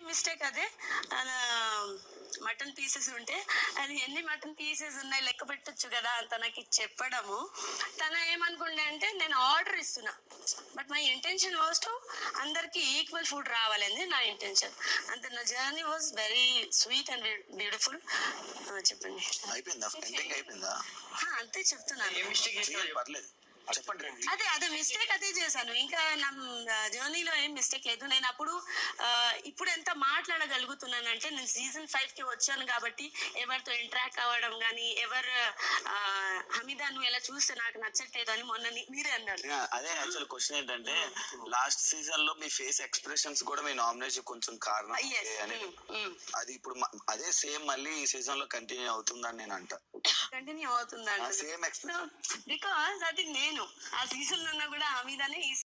mistake అదే mutton pieces ఉంటే అది ఎన్ని మటన్ పీసెస్ ఉన్నాయి లెక్క పెట్టొచ్చు కదా అని తనకి చెప్పడము తన ఏమనుకుండే అంటే నేను ఆర్డర్ ఇస్తున్నా but my intention was to అందరికి ఈక్వల్ ఫుడ్ రావాలని నా ఇంటెన్షన్ అంత నా journey was very sweet and beautiful చెప్పండి అయిపోయిందా ఎండింగ్ అయిపోయిందా ఆ, అంతే చెప్తున్నాను ఏం మిస్టేక్ చేసినా చేయండి, పర్లేదు చెప్పండి అదే అదే మిస్టేక్ అదే చేశాను ఇంకా నా జర్నీలో ఏం మిస్టేక్ లేదు నేను అప్పుడు ఆ, ఇప్పుడు ఎంత మాట్లాడగలుగుతున్నానంటే నేను సీజన్ ఫైవ్ కి వచ్చాను కాబట్టి ఎవరితో ఇంటరాక్ట్ అవ్వడం కానీ ఎవరు ఆ, హమీదా నువ్వు ఎలా చూస్తే నాకు నచ్చట్లేదు అని మొన్న నీ- మీరే అన్నారు యా, అదే యాక్చువల్ క్వశ్చన్ ఏంటంటే లాస్ట్ సీజన్ లో మీ ఫేస్ ఎక్స్ప్రెషన్స్ కూడా మీ నామినేషన్ కొంచెం కారణం ఎస్ అని అది ఇప్పుడు మ- అదే సేమ్ మళ్ళీ ఈ సీజన్ లో కంటిన్యూ అవుతుందని నేను అంట కంటిన్యూ అవుతుంది సేమ్ ఎక్స్ప్రెషన్ బికాస్ అది నేను ఆ సీజన్ లో ఉన్నా కూడా హమీదానే ఈ